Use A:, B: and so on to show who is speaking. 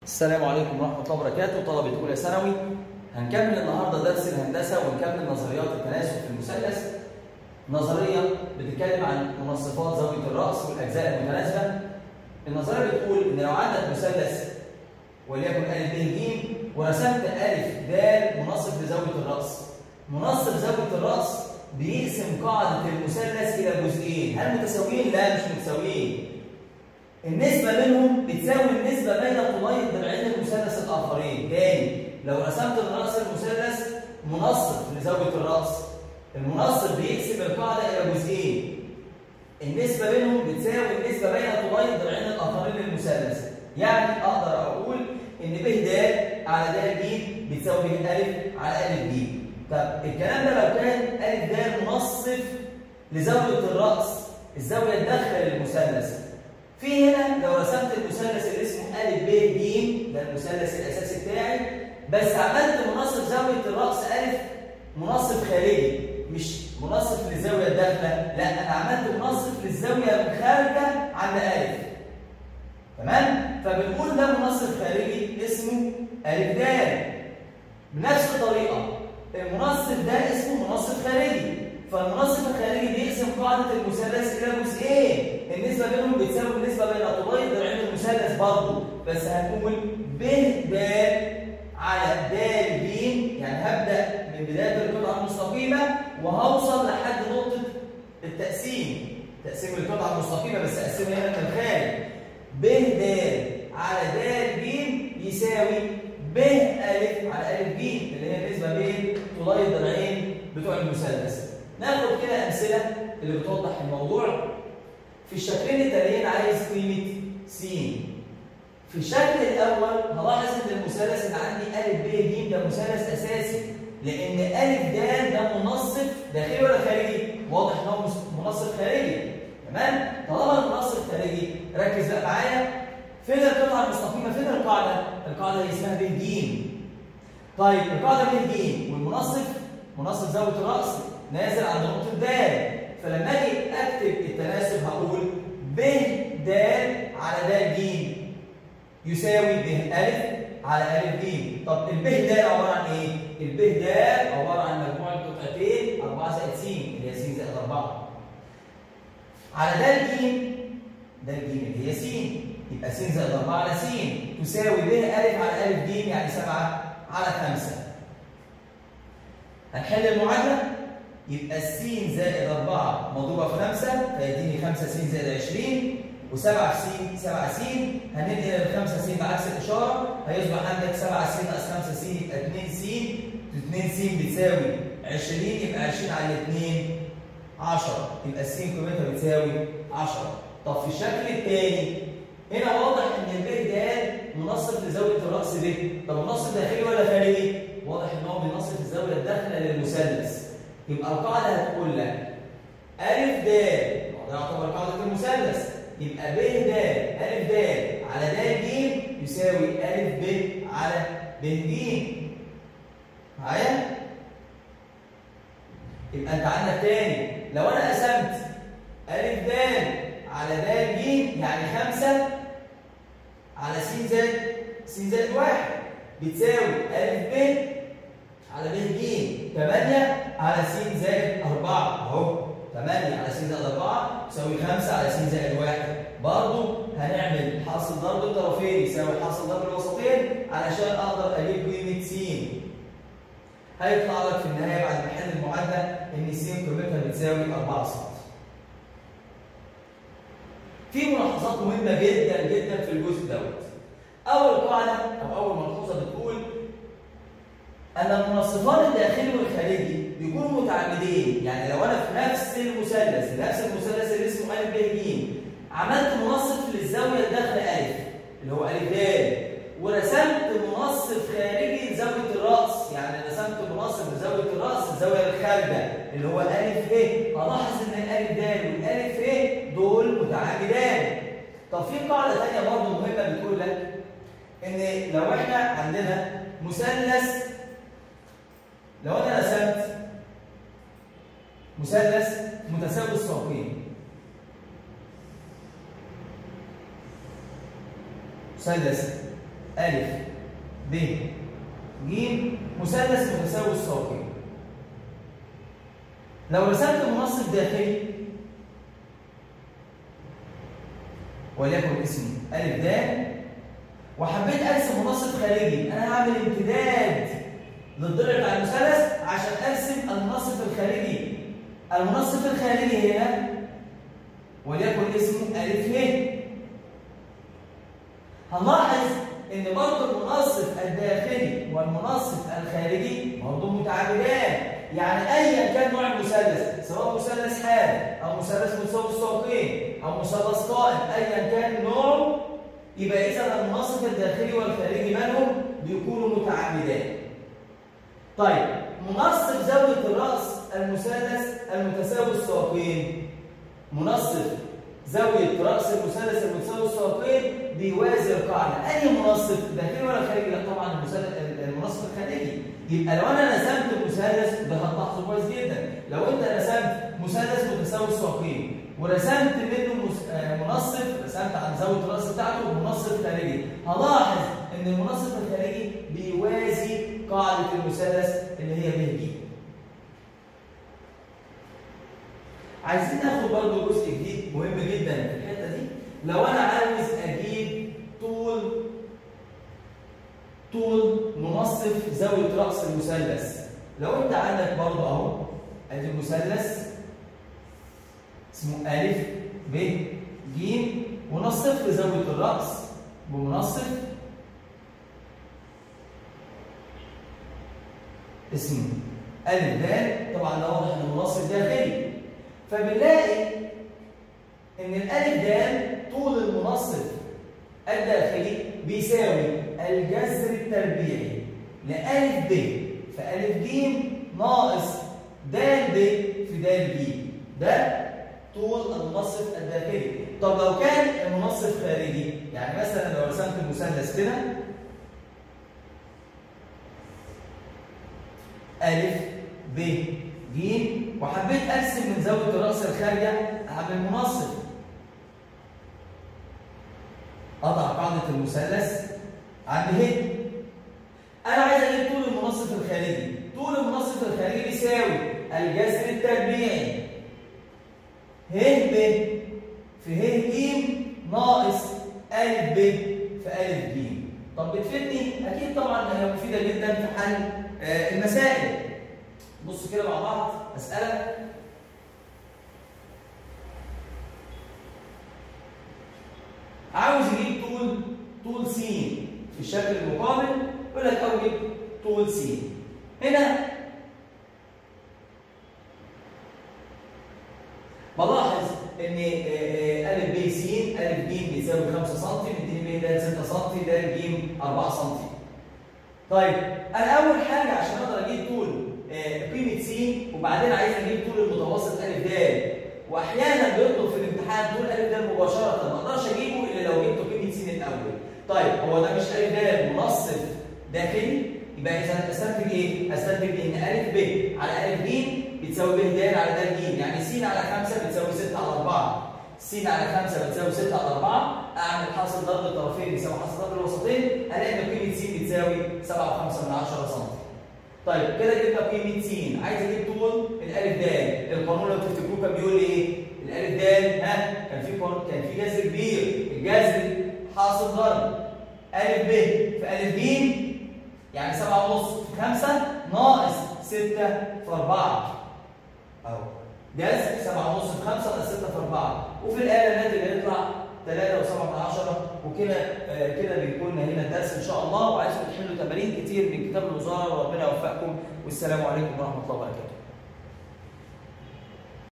A: السلام عليكم ورحمة الله وبركاته طلبة أولى ثانوي هنكمل النهاردة درس الهندسة ونكمل نظريات التناسب في المثلث نظرية بتتكلم عن منصفات زاوية الرأس والأجزاء المتناسبة النظرية بتقول إن لو عندك مثلث وليكن أ ب ج ورسمت أ د منصف لزاوية الرأس منصف زاوية الرأس بيقسم قاعدة المثلث إلى جزئين هل متساويين؟ لا مش متساويين النسبة بينهم بتساوي النسبة بين طولي ضلعين المثلث الآخرين، تاني لو رسمت رأس المثلث منصف لزاوية الرأس، المنصف بيقسم القاعدة إلى جزئين. النسبة بينهم بتساوي النسبة بين طولي الضلعين الآخرين للمثلث، يعني أقدر أقول إن ب د على د ج بتساوي ب أ على أ ج. طب الكلام ده لو كان أ د منصف لزاوية الرأس، الزاوية الداخلة للمثلث، في هنا لو رسمت المثلث اللي اسمه ا ب ج ده المثلث الاساسي بتاعي بس عملت منصف زاويه الراس ا منصف خارجي مش منصف للزاويه الداخله لا انا عملت منصف للزاويه الخارجه عند ا تمام فبنقول ده منصف خارجي اسمه ا د بنفس الطريقه المنصف ده اسمه منصف خارجي فالمنصف الخارجي بيقسم قاعده المثلث الى جزئين النسبه بينهم بتساوي النسبه بين طولي ضلعين المثلث برضه بس هنقول ب د على د ج يعني هبدا من بدايه القطعه المستقيمه وهوصل لحد نقطه التقسيم تقسيم القطعه المستقيمه بس اقسمها هنا من الخارج ب د على د ج يساوي ب ا على ا ج اللي هي النسبه بين طولي الضلعين بتوع المثلث ناخد كده امثله اللي بتوضح الموضوع في الشكلين التاليين عايز قيمه س في الشكل الاول هلاحظ ان المثلث اللي عندي ا ب ج ده مثلث اساسي لان ا د ده منصف داخلي ولا خارجي واضح ان هو منصف خارجي تمام طالما المنصف خارجي ركز بقى معايا فين القطعه المستقيمه فين القاعده القاعده اللي اسمها ب ج طيب القاعده ب ج والمنصف منصف زاويه الراس نازل عند نقطه د فلما اجي اكتب التناسب هقول ب د على د ج يساوي ب ا على ا ج طب الب د عباره عن ايه؟ الب د عباره عن مجموع قطعتين 4 زائد س اللي هي س زائد 4 على د ج د ج اللي هي س يبقى س زائد 4 على س تساوي ب ا على ا ج يعني 7 على 5 هنحل المعادله يبقى السين زائد 4 مضروبه في 5 فيديني 5 س زائد 20 و7 س 7 س هننقل ال 5 س بعكس الاشاره هيصبح عندك 7 س ناقص 5 س يبقى 2 س 2 س بتساوي 20 يبقى 20 على 2 10 يبقى الس قيمتها بتساوي 10 طب في الشكل الثاني هنا واضح ان الب د منصف لزاويه الراس ب طب منصف داخلي ولا خارجي؟ واضح ان هو بينصف الزاويه الداخله للمثلث يبقى القاعده هتقول لك أ د ده يعتبر قاعده المثلث يبقى ب د أ د على د ج يساوي أ ب على ب ج معايا؟ يبقى انت عندك تاني لو انا قسمت أ د على د ج يعني 5 على س زائد س زائد 1 بتساوي أ ب على ب ج 8 على س زائد 4 اهو 8 على س زائد 4 تساوي 5 على س زائد 1 برضه هنعمل حاصل ضرب الطرفين يساوي حاصل ضرب الوسطين علشان اقدر اجيب قيمه س هيطلع لك في النهايه بعد ما حل المعادله ان س قيمتها بتساوي 4 سم في ملاحظات مهمه جدا جدا في الجزء دوت اول قاعده او اول ملحوظه بتقول ان المنصفان الداخلي والخارجي بيكونوا متعامدين يعني لو انا في نفس المثلث نفس المثلث اللي اسمه ا ب ج عملت منصف للزاويه الداخله ا اللي هو ا د ورسمت منصف خارجي لزاويه الراس يعني رسمت منصف لزاويه الراس الزاويه الخارجه اللي هو ا ا هلاحظ ان ا د والالف ا دول متعامدان طب في قاعده ثانيه برضه مهمه بتقول لك ان لو احنا عندنا مثلث لو انا رسمت مثلث متساوي الساقين مثلث ألف ب ج مثلث متساوي الساقين لو رسمت منصف داخلي وليكن اسمه ألف د وحبيت أرسم منصف خارجي أنا هعمل امتداد للضلع بتاع المثلث عشان أرسم المنصف الخارجي المنصف الخارجي هنا وليكن اسمه ألف ه هنلاحظ ان برضه المنصف الداخلي والمنصف الخارجي برضه متعامدان يعني ايا كان نوع المثلث سواء مثلث حاد او مثلث متساوي الساقين او مثلث قائم ايا كان نوعه يبقى اذا المنصف الداخلي والخارجي منهم بيكونوا متعامدان. طيب منصف زاويه الراس المثلث المتساوي الساقين منصف زاويه راس المثلث المتساوي الساقين بيوازي القاعده اي منصف داخلي ولا خارجي لا طبعا المنصف الخارجي يبقى لو انا رسمت مثلث ده هتلاحظه كويس جدا لو انت رسمت مثلث متساوي الساقين ورسمت منه منصف رسمت عن زاويه الراس بتاعته منصف خارجي هلاحظ ان المنصف الخارجي بيوازي قاعده المثلث اللي هي ب ج عايزين ناخد برضه جزء جديد مهم جدا في الحته دي لو انا عاوز اجيب طول طول منصف زاويه راس المثلث لو انت عندك برضه اهو ادي المثلث اسمه ا ب ج ونصف لزاويه الراس بمنصف اسمه ا د طبعا ده واضح ان المنصف داخلي فبنلاقي ان الالف د طول المنصف الداخلي بيساوي الجذر التربيعي لألف ب في ألف ج ناقص د ب في د ج ده طول المنصف الداخلي طب لو كان المنصف خارجي يعني مثلا لو رسمت المثلث كده ألف ب ج وحبيت ارسم من زاويه الراس الخارجه اعمل منصف اضع قاعده المثلث عند ه انا عايز اجيب طول المنصف الخارجي طول المنصف الخارجي بيساوي الجذر التربيعي ه ب في ه ج ناقص ا ب في ا ج طب بتفيدني اكيد طبعا هي مفيده جدا في حل المسائل بص كده مع بعض مسألة عاوز يجيب طول طول س في الشكل المقابل يقول لك اوجد طول س هنا بلاحظ ان ا ب س ا ب ج بيساوي 5 سم مديني ب د 6 سم د ج 4 سم طيب انا اول حاجه عشان اقدر اجيب طول قيمه س وبعدين عايز اجيب طول المتوسط ا د واحيانا بيطلب في الامتحان طول ا د مباشره ما اقدرش اجيبه الا لو جبت قيمه س الاول طيب هو ده مش ا د منصف داخلي يبقى اذا استنتج ايه؟ استنتج ان ا ب على ا ج بتساوي ب د على د ج يعني س على 5 بتساوي 6 على 4 س على 5 بتساوي 6 على 4 اعمل حاصل ضرب الطرفين يساوي حاصل ضرب الوسطين الاقي ان قيمه س بتساوي 7.5 سم طيب كده جبنا قيمه س عايز اجيب طول الالف د القانون لو تفتكروه كان بيقول لي ايه الالف د ها كان في كان في جذر كبير الجذر حاصل ضرب الف ب في الف ج يعني 7.5 في 5 ناقص 6 في 4 اهو جذر 7.5 في 5 ناقص 6 في 4 وفي الاله الناتج هيطلع 3 و7 من 10 وكده آه كده بيكون هنا الدرس ان شاء الله وعايزكم تحلوا تمارين كتير من كتاب الوزاره وربنا يوفقكم والسلام عليكم ورحمه الله وبركاته